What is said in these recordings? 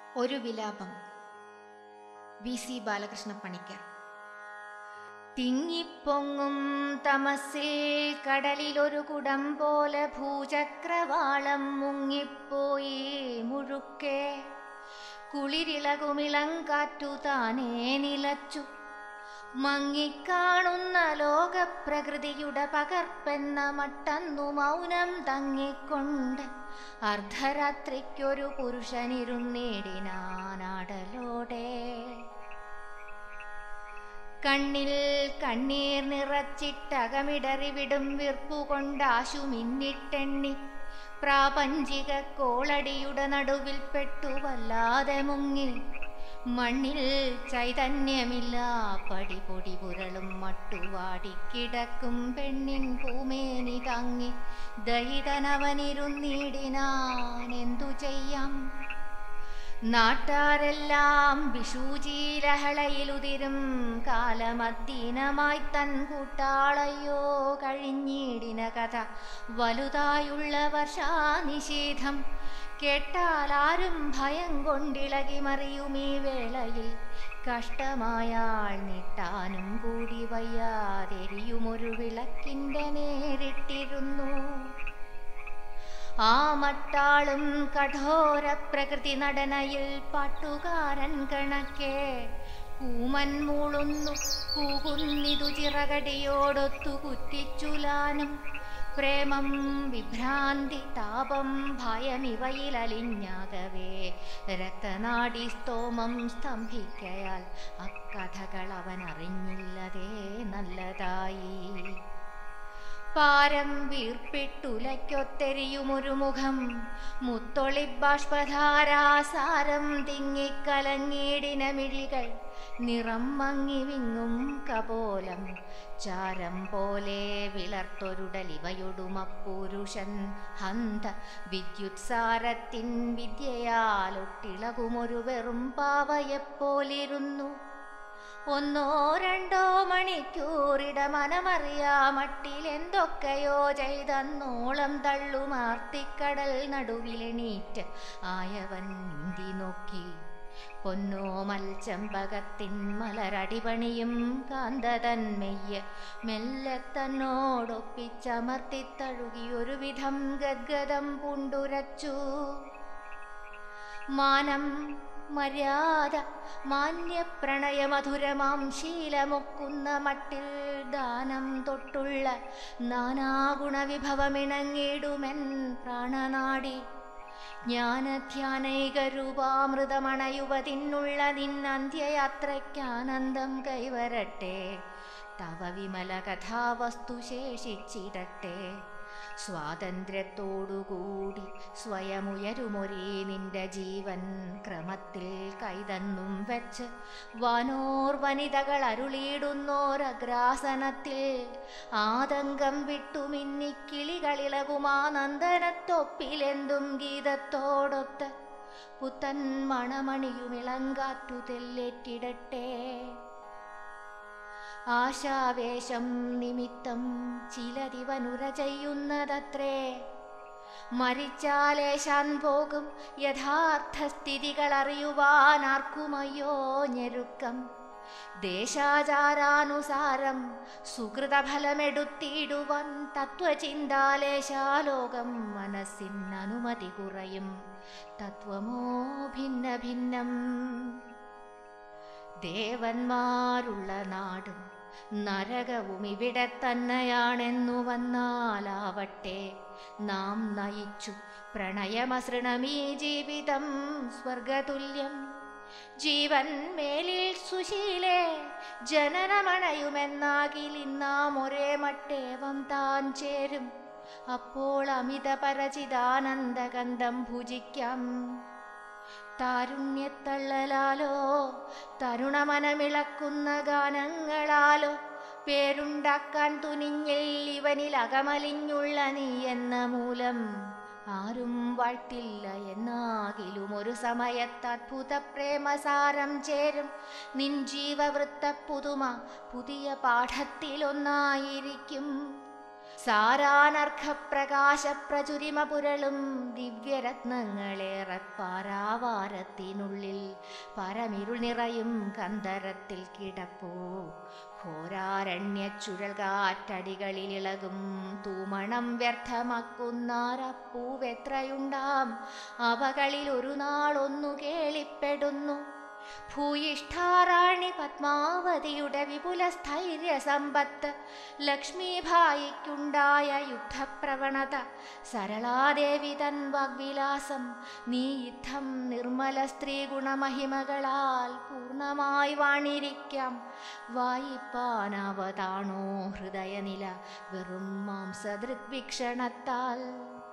ഒരു വിലാപം V C Balakrishna Panicker തിങ്ങിപ്പൊങ്ങും തമസിൽ കടലിലൊരു കുടം പോലെ ഭൂചക്രവാളം മുങ്ങിപ്പോയി മുഴുക്കെ കുളിരിളകുമിളങ്കാറ്റു താനേ നിലച്ചു മങ്ങിക്കാണുന്ന ലോകപ്രകൃതിയുടെ പകർപ്പെന്ന മട്ടന്നു മൗനം തങ്ങിക്കൊണ്ട് അർദ്ധരാത്രിക്കൊരു പുരുഷനിരുന്നിടിനാനാടലോടെ കണ്ണിൽ കണ്ണീർ നിറച്ചിട്ടകമിടറിവിടും വിർപ്പുകൊണ്ടാശു മിന്നിട്ടെണ്ണി പ്രാപഞ്ചിക കോളടിയുടെ നടുവിൽ പെട്ടു വല്ലാതെ മുങ്ങി മണ്ണിൽ ചൈതന്യമില്ല പടി പൊടി പുരളും മട്ടുവാടിക്കിടക്കും പെണ്ണിൻ പൂമേനി തങ്ങി ദഹിതനവനിരുന്നിടിനാൻ എന്തു ചെയ്യാം നാട്ടാരെല്ലാം വിഷൂചീലഹളയിലുതിരും കാലമദ്ദീനമായി തൻ കൂട്ടാളയ്യോ കഴിഞ്ഞിടിന കഥ വലുതായുള്ള വർഷാനിഷേധം കേട്ടാൽ ആരും ഭയം കൊണ്ടിളകി മറിയുമീ വേളയിൽ കഷ്ടമായാൾ നീട്ടാനും കൂടി വയ്യാതെരിയുമൊരു വിളക്കിൻ്റെ നേരിട്ടിരുന്നു ആ മട്ടാളും കഠോര പ്രകൃതി നടനയിൽ പാട്ടുകാരൻ കണക്കെ കൂമൻ മൂളുന്നു കൂകുന്നിതു ചിറകടിയോടൊത്തു കുറ്റിച്ചുലാനും പ്രേമം വിഭ്രാന്തി താപം ഭയമിവയിലലിഞ്ഞാകവേ രക്തനാടി സ്തോമം സ്തംഭിക്കയാൽ അക്കഥകൾ അവൻ അറിഞ്ഞില്ലതേ നല്ലതായി പാരം വീർപ്പിട്ടുലയ്ക്കൊത്തെരിയുമൊരു മുഖം മുത്തൊളി ബാഷ്പധാരാസാരം തിങ്ങിക്കലങ്ങിയിടിന മിഴികൾ നിറം മങ്ങി വിങ്ങും കപോലം ചാരം പോലെ വിളർത്തൊരുടലിവയൊടുമപ്പുരുഷൻ ഹന്ത വിദ്യുത്സാരത്തിൻ വിദ്യയാലൊട്ടിളകുമൊരു വെറും പാവയെപ്പോലിരുന്നു ഒന്നോ രണ്ടോ മണിക്കൂറിട മനമറിയാ മട്ടിൽ എന്തൊക്കെയോ ചെയ്തന്നോളം തള്ളുമാർത്തിക്കടൽ നടുവിലെണീറ്റ് ആയവൻ ഇന്തി നോക്കി പൊന്നോമൽ ചെമ്പകത്തിൻ മലരടിപണിയും കാന്തതൻ മെയ്യ് മെല്ലെ തന്നോടൊപ്പിച്ചമർത്തിത്തഴുകി ഒരു വിധം ഗദ്ഗതം പൂണ്ടുരച്ചു മാനം മര്യാദ മാന്യപ്രണയമധുരമാം ശീലമൊക്കുന്ന മട്ടിൽ ദാനം തൊട്ടുള്ള നാനാഗുണവിഭവമിണങ്ങിടുമെൻ പ്രാണനാടി ജ്ഞാനധ്യാനൈകരൂപാമൃതമണയുവതിനുള്ള നിന്നന്ത്യയാത്രയ്ക്കാനന്ദം കൈവരട്ടെ തവ വിമല കഥാവസ്തു ശേഷിച്ചിടട്ടെ സ്വാതന്ത്ര്യത്തോടുകൂടി സ്വയമുയരുമൊരേ നിന്റെ ജീവൻ ക്രമത്തിൽ കൈതന്നും വെച്ച് വനോർ വനിതകൾ അരുളിയിടുന്നോരഗ്രാസനത്തിൽ ആതങ്കം വിട്ടുമിന്നിക്കിളികളിളകുമാ നന്ദനത്തൊപ്പിലെന്തും ഗീതത്തോടൊത്ത് പുത്തൻ മണമണിയുമിളങ്കാറ്റു തെല്ലേറ്റിടട്ടെ ആശാവേശം നിമിത്തം ചിലതിവനുര ചെയ്യുന്നതത്രേ മരിച്ചാലേശാൻ പോകും യഥാർത്ഥ സ്ഥിതികൾ അറിയുവാൻ ആർക്കുമയ്യോ ഞെരുക്കം ദേശാചാരാനുസാരം സുഹൃതഫലമെടുത്തിടുവാൻ തത്വചിന്താലേശാലോകം മനസ്സിനനുമതി കുറയും തത്വമോ ഭിന്ന ഭിന്നം ദേവന്മാരുള്ള നാടും നരകവും ഇവിടെ തന്നെയാണെന്നു വന്നാലാവട്ടെ നാം നയിച്ചു പ്രണയമസൃണമീ ജീവിതം സ്വർഗതുല്യം ജീവൻ മേലിൽ സുശീലേ ജനനമണയുമെന്നാകിലിന്നാം ഒരേ മട്ടേവം താൻ ചേരും അപ്പോൾ അമിത പരചിതാനന്ദഗന്ധം ഭുജിക്കാം താരുണ്യത്തള്ളലാലോ തരുണമനമിളക്കുന്ന ഗാനങ്ങളാലോ പേരുണ്ടാക്കാൻ തുനിഞ്ഞിൽ ഇവനിൽ അകമലിഞ്ഞുള്ള നീ എന്ന മൂലം ആരും വാഴ്ത്തില്ല എന്നാകിലും ഒരു സമയത്ത് അദ്ഭുത പ്രേമസാരം ചേരും നിൻ ജീവവൃത്ത പുതുമ പുതിയ പാഠത്തിലൊന്നായിരിക്കും സാരാനർഘപ്രകാശപ്രചുരിമ പുരളും ദിവ്യരത്നങ്ങളേറെ പാരാവാരത്തിനുള്ളിൽ പരമിരുൾ നിറയും കന്തരത്തിൽ കിടപ്പോ ഘോരാരണ്യ ചുഴൽകാറ്റടികളിൽ ഇളകും തൂമണം വ്യർത്ഥമാക്കുന്നാരപ്പൂവെത്രയുണ്ടാം അവകളിൽ ഒരു നാളൊന്നു കേളിപ്പെടുന്നു ഭൂയിഷ്ഠാറാണി പത്മാവതിയുടെ വിപുല സ്ഥൈര്യ സമ്പത്ത് ലക്ഷ്മീഭായിക്കുണ്ടായ യുദ്ധപ്രവണത സരളാദേവി തൻ വാഗ്വിലാസം നീ യുദ്ധം നിർമ്മല സ്ത്രീ ഗുണമഹിമകളാൽ പൂർണ്ണമായി വാണിരിക്കാം വായിപ്പാനാവതാണോ ഹൃദയനില വെറും മാംസദൃഗ്വീക്ഷണത്താൽ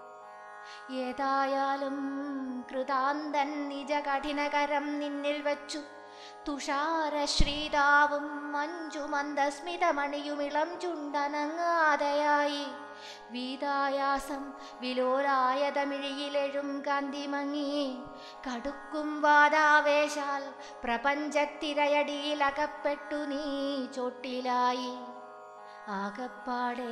ഏതായാലും കൃതാന്തൻ നിജ കഠിനകരം നിന്നിൽ വച്ചു തുഷാരശ്രീതാവും മഞ്ജു മന്ദസ്മിതമണിയുമിളം ചുണ്ടനങ്ങാതെയായി വീതായാസം വിലോലായ തമിഴിയിലെഴും കാന്തിമങ്ങി കടുക്കും വാതാവേശാൽ പ്രപഞ്ചത്തിരയടിയിലകപ്പെട്ടു നീ ചോട്ടിലായി ആകപ്പാടെ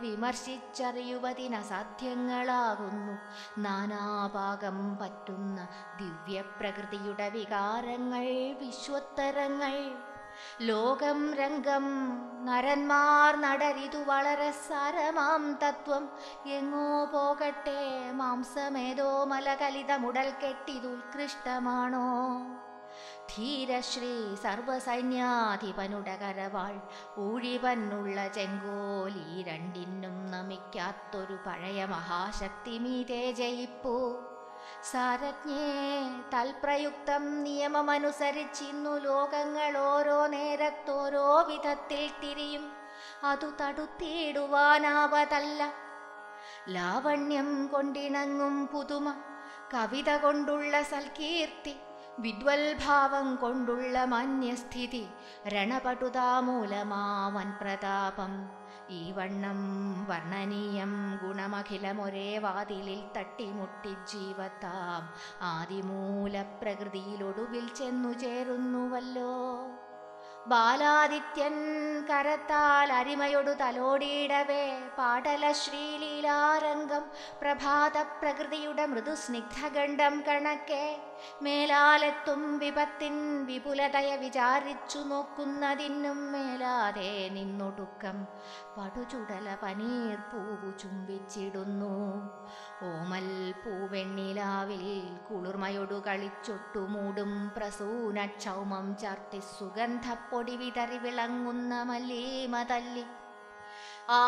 വിമർശിച്ചറിയുവതിനസാധ്യങ്ങളാകുന്നു നാനാഭാഗം പറ്റുന്ന ദിവ്യപ്രകൃതിയുടെ വികാരങ്ങൾ വിശ്വോത്തരങ്ങൾ ലോകം രംഗം നരന്മാർ നടരിതു വളരെ സാരമാം തത്വം എങ്ങോ പോകട്ടെ മാംസമേതോ മലകലിതമുടൽ കെട്ടിതുത്കൃഷ്ടമാണോ ധീരശ്രീ സർവസൈന്യാധിപനുടെ കരവാൾ ഊഴിവനുള്ള ചെങ്കോൽ ഈ രണ്ടിനും നമിക്കാത്തൊരു പഴയ മഹാശക്തി മീതേ ജയിപ്പൂ സാരജ്ഞേ തൽപ്രയുക്തം നിയമമനുസരിച്ചിന്നു ലോകങ്ങൾ ഓരോ നേരത്തോരോ വിധത്തിൽ തിരിയും അതു തടുത്തിടുവാനാവതല്ല ലാവണ്യം കൊണ്ടിണങ്ങും പുതുമ കവിത കൊണ്ടുള്ള സൽകീർത്തി വിദ്വൽഭാവം കൊണ്ടുള്ള മാന്യസ്ഥിതി രണപടുതാമൂലമാവൻ പ്രതാപം ഈ വണ്ണം വർണ്ണനീയം ഗുണമഖിലമൊരേ വാതിലിൽ തട്ടിമുട്ടി ജീവത്താം ആദിമൂല പ്രകൃതിയിലൊടുവിൽ ചെന്നു ചേരുന്നുവല്ലോ ബാലാദിത്യൻ കരത്താൽ അരിമയൊടു തലോടിയിടവേ പാടല ശ്രീലീലാരംഗം പ്രഭാത പ്രകൃതിയുടെ മൃദുസ്നിഗ്ധഗണ്ഡം കണക്കെ മേലാലെത്തും വിപത്തിൻ വിപുലതയ വിചാരിച്ചു നോക്കുന്നതിനും മേലാതെ നിന്നൊടുക്കം പടുചുടല പനീർ പൂവു ചുംബിച്ചിടുന്നു ഓമൽ പൂവെണ്ണിലാവിൽ കുളിർമയൊടു കളിച്ചൊട്ടു മൂടും പ്രസൂന ക്ഷൗമം ചാർത്തി സുഗന്ധപ്പൊടി വിതറി വിളങ്ങുന്ന മല്ലീമ തല്ലി ആ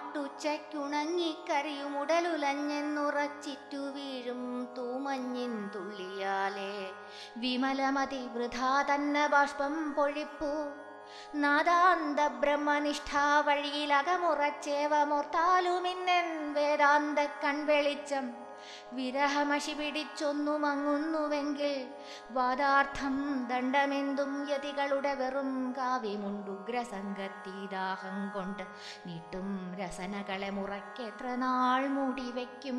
മട്ടുച്ചയ്ക്കുണങ്ങിക്കരിയുമുടലുലഞ്ഞെന്നുറച്ചിറ്റു വീഴും തൂമഞ്ഞിൻ തുള്ളിയാലേ വിമലമതി വൃഥാ തന്നെ ബാഷ്പം പൊഴിപ്പൂ നാദാന്ത ബ്രഹ്മനിഷ്ഠാ വഴിയിലകമുറച്ചേവമോർത്താലുമിന്നൻ വേദാന്ത കൺവെളിച്ചം വിരഹമഷി പിടിച്ചൊന്നു മങ്ങുന്നുവെങ്കിൽ വാദാർത്ഥം ദണ്ഡമെന്തും യതികളുടെ വെറും കാവ്യമുണ്ടുഗ്രസംഗത്തീദാഹം കൊണ്ട് നീട്ടും രസനകളെ മുറയ്ക്കെത്ര നാൾ മൂടിവെക്കും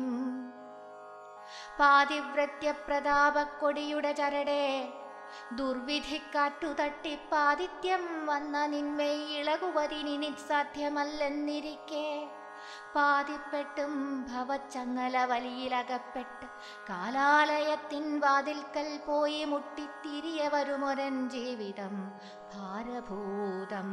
പാതിവ്രത്യപ്രതാപക്കൊടിയുടെ ചരടേ ദുർവിധിക്കാറ്റു തട്ടിപ്പാതിഥ്യം വന്ന നിന്മേൽ ഇളകുവതിനി നിസ്സാധ്യമല്ലെന്നിരിക്കെ പാതിപ്പെട്ടും ഭവച്ചങ്ങല വലിയിലകപ്പെട്ട് കാലാലയത്തിൻ വാതിൽക്കൽ പോയി മുട്ടിത്തിരിയ വരുമൊരൻ ജീവിതം ഭാരഭൂതം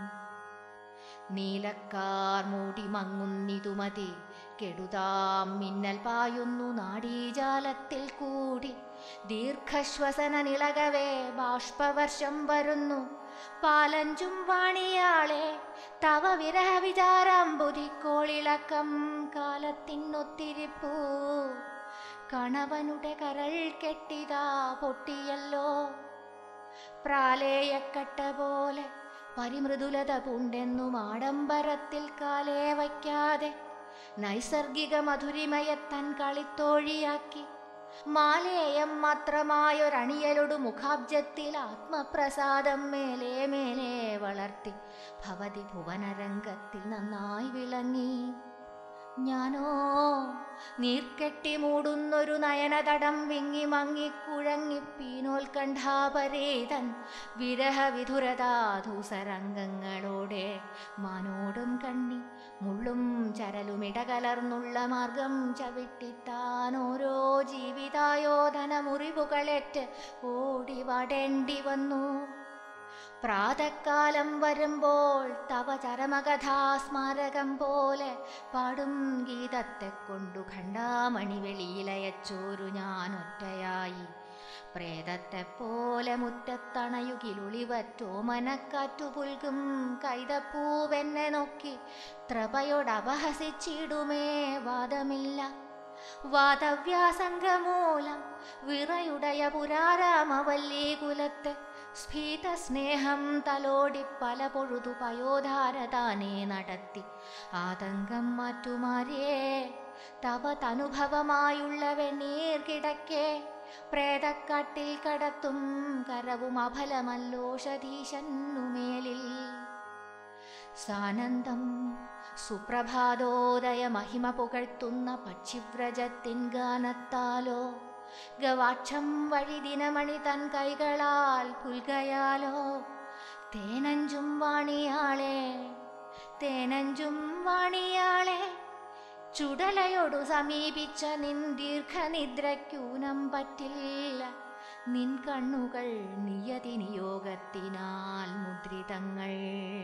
നീലക്കാർ മൂടി മങ്ങുന്നിതുമതി കെടുതാം മിന്നൽ പായുന്നു നാടീജാലത്തിൽ കൂടി ദീർഘശ്വസന നിളകവേ ബാഷ്പവർഷം വരുന്നു പാലഞ്ചും വാണിയാളെ തവ വിരഹ വിചാരാംബുധിക്കോളിളക്കം കാലത്തിനൊത്തിരിപ്പൂ കണവനുടെ കരൾ കെട്ടിതാ പൊട്ടിയല്ലോ പ്രാലേയക്കട്ട പോലെ പരിമൃദുലത പൂണ്ടെന്നും ആഡംബരത്തിൽ കാലേ വയ്ക്കാതെ നൈസർഗിക മധുരിമയത്തൻ കളിത്തോഴിയാക്കി മാലേയം മാത്രമായൊരണിയലൊടു മുഖാബ്ജത്തിൽ ആത്മപ്രസാദം മേലേ മേലേ വളർത്തി ഭവതി ഭുവനരംഗത്തിൽ നന്നായി വിളങ്ങി ഞാനോ നീർക്കെട്ടി മൂടുന്നൊരു നയനതടം വിങ്ങി മങ്ങിക്കുഴങ്ങി പീനോൽക്കണ്ഠാപരേതൻ വിരഹവിധുരതാധൂസരംഗങ്ങളോടെ മാനോടും കണ്ണി മുള്ളും ചരലുമിടകലർന്നുള്ള മാർഗം ചവിട്ടിത്താൻ ഓരോ ജീവിതായോധന മുറിവുകളേറ്റ് ഓടി വാടേണ്ടി വന്നു പ്രാതക്കാലം വരുമ്പോൾ തവ ചരമകഥാസ്മാരകം പോലെ പാടും ഗീതത്തെ കൊണ്ടു ഖണ്ഡാമണി വെളിയിലയച്ചോരു ഞാൻ ഒറ്റയായി പ്രേതത്തെ പോലെ മുറ്റത്തണയുകിലുളിവറ്റോ മനക്കാറ്റു പുൽകും കൈതപ്പൂവെന്നെ നോക്കി ത്രപയോടപഹസിച്ചിടുമേ വാദമില്ല വാദവ്യാസംഗമൂലം വിറയുടയ പുരാരാമവല്ലീ കുലത്തെ സ്ഫീത സ്നേഹം തലോടി പല പൊഴുതു പയോധാരതാനെ നടത്തി ആതങ്കം മാറ്റുമാരേ തവ തനുഭവമായുള്ള വെണ്ണീർ കിടക്കെ പ്രേതക്കാട്ടിൽ കടത്തും കരവും അഫലമല്ലോഷധീശന്നുമേലിൽ സാനന്ദം സുപ്രഭാതോദയ മഹിമ പുകഴ്ത്തുന്ന പക്ഷിവ്രജത്തിൻ ഗാനത്താലോ ഗവാക്ഷം വഴി ദിനമണി തൻ കൈകളാൽ പുൽകയാലോ തേനഞ്ചും വാണിയാളെ തേനഞ്ചും വാണിയാളെ ചുടലയോടു സമീപിച്ച നിൻ ദീർഘനിദ്രയ്ക്കൂനം പറ്റില്ല നിൻ കണ്ണുകൾ നിയതി നിയോഗത്തിനാൽ മുദ്രിതങ്ങൾ